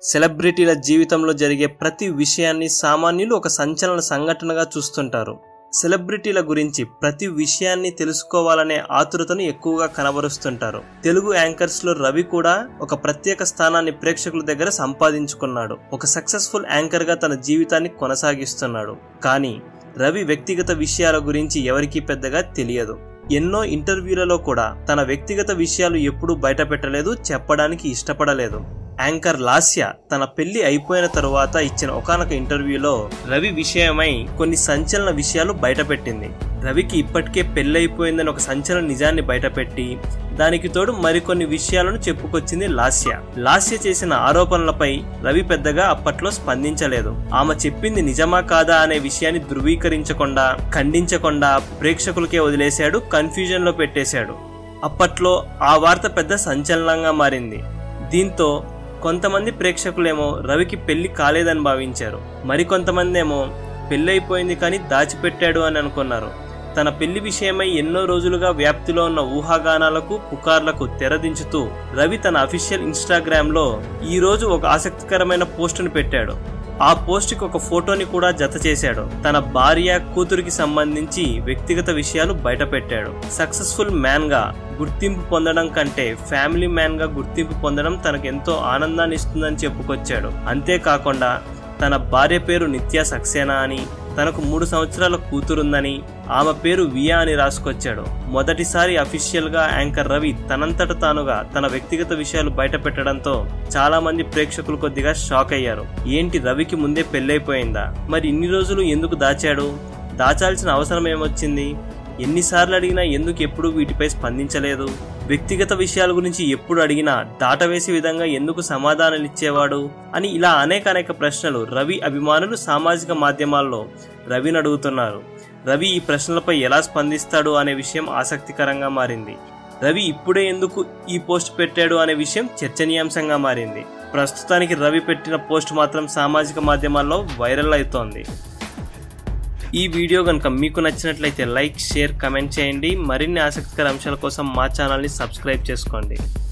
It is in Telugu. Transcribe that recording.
సెలబ్రిటీల జీవితంలో జరిగే ప్రతి విషయాన్ని సామాన్యులు ఒక సంచలన సంఘటనగా చూస్తుంటారు సెలబ్రిటీల గురించి ప్రతి విషయాన్ని తెలుసుకోవాలనే ఆతురతను ఎక్కువగా కనబరుస్తుంటారు తెలుగు యాంకర్స్ లో రవి కూడా ఒక ప్రత్యేక స్థానాన్ని ప్రేక్షకుల దగ్గర సంపాదించుకున్నాడు ఒక సక్సెస్ఫుల్ యాంకర్ గా తన జీవితాన్ని కొనసాగిస్తున్నాడు కానీ రవి వ్యక్తిగత విషయాల గురించి ఎవరికీ పెద్దగా తెలియదు ఎన్నో ఇంటర్వ్యూలలో కూడా తన వ్యక్తిగత విషయాలు ఎప్పుడూ బయటపెట్టలేదు చెప్పడానికి ఇష్టపడలేదు యాంకర్ లాస్య తన పెళ్లి అయిపోయిన తరువాత ఇచ్చిన ఒకనొక ఇంటర్వ్యూలో రవి విషయమై కొన్ని సంచలన విషయాలు బయటపెట్టింది రవికి ఇప్పటికే పెళ్ళైపోయిందని ఒక సంచలన నిజాన్ని బయటపెట్టి దానికి తోడు మరికొన్ని విషయాలను చెప్పుకొచ్చింది లాస్య లాస్య చేసిన ఆరోపణలపై రవి పెద్దగా అప్పట్లో స్పందించలేదు ఆమె చెప్పింది నిజమా కాదా అనే విషయాన్ని ధృవీకరించకుండా ఖండించకుండా ప్రేక్షకులకే వదిలేశాడు కన్ఫ్యూజన్ లో పెట్టేశాడు అప్పట్లో ఆ వార్త పెద్ద సంచలనంగా మారింది దీంతో కొంతమంది ప్రేక్షకులేమో రవికి పెళ్లి కాలేదని భావించారు మరికొంతమంది ఏమో పెళ్ళైపోయింది కానీ దాచిపెట్టాడు అని అనుకున్నారు తన పెళ్లి విషయమై ఎన్నో రోజులుగా వ్యాప్తిలో ఉన్న ఊహాగానాలకు పుకార్లకు తెరదించుతూ రవి తన అఫీషియల్ ఇన్స్టాగ్రామ్ లో ఈ రోజు ఒక ఆసక్తికరమైన పోస్టును పెట్టాడు ఆ పోస్ట్ కి ఒక ఫోటోని కూడా జత చేశాడు తన భార్య కూతురికి సంబంధించి వ్యక్తిగత విషయాలు బయటపెట్టాడు సక్సెస్ఫుల్ మ్యాన్ గా గుర్తింపు పొందడం కంటే ఫ్యామిలీ మ్యాన్ గా గుర్తింపు పొందడం తనకు ఎంతో ఆనందాన్ని ఇస్తుందని చెప్పుకొచ్చాడు అంతేకాకుండా తన భార్య పేరు నిత్య సక్సేనా అని తనకు మూడు సంవత్సరాల కూతురుందని ఆమె పేరు వియా అని రాసుకొచ్చాడు మొదటిసారి అఫీషియల్ గా యాంకర్ రవి తనంతట తానుగా తన వ్యక్తిగత విషయాలు బయట పెట్టడంతో చాలా మంది ప్రేక్షకులు కొద్దిగా షాక్ అయ్యారు ఏంటి రవికి ముందే పెళ్ళైపోయిందా మరి ఇన్ని రోజులు ఎందుకు దాచాడు దాచాల్సిన అవసరం ఏమొచ్చింది ఎన్నిసార్లు అడిగినా ఎందుకు ఎప్పుడు వీటిపై స్పందించలేదు వ్యక్తిగత విషయాల గురించి ఎప్పుడు అడిగినా దాటవేసే విధంగా ఎందుకు సమాధానాలు ఇచ్చేవాడు అని ఇలా అనేక అనేక ప్రశ్నలు రవి అభిమానులు సామాజిక మాధ్యమాల్లో రవిని అడుగుతున్నారు రవి ఈ ప్రశ్నలపై ఎలా స్పందిస్తాడు అనే విషయం ఆసక్తికరంగా మారింది రవి ఇప్పుడే ఎందుకు ఈ పోస్ట్ పెట్టాడు అనే విషయం చర్చనీయాంశంగా మారింది ప్రస్తుతానికి రవి పెట్టిన పోస్ట్ మాత్రం సామాజిక మాధ్యమాల్లో వైరల్ అవుతోంది ఈ వీడియో కనుక మీకు నచ్చినట్లయితే లైక్ షేర్ కమెంట్ చేయండి మరిన్ని ఆసక్తికర అంశాల కోసం మా ఛానల్ని సబ్స్క్రైబ్ చేసుకోండి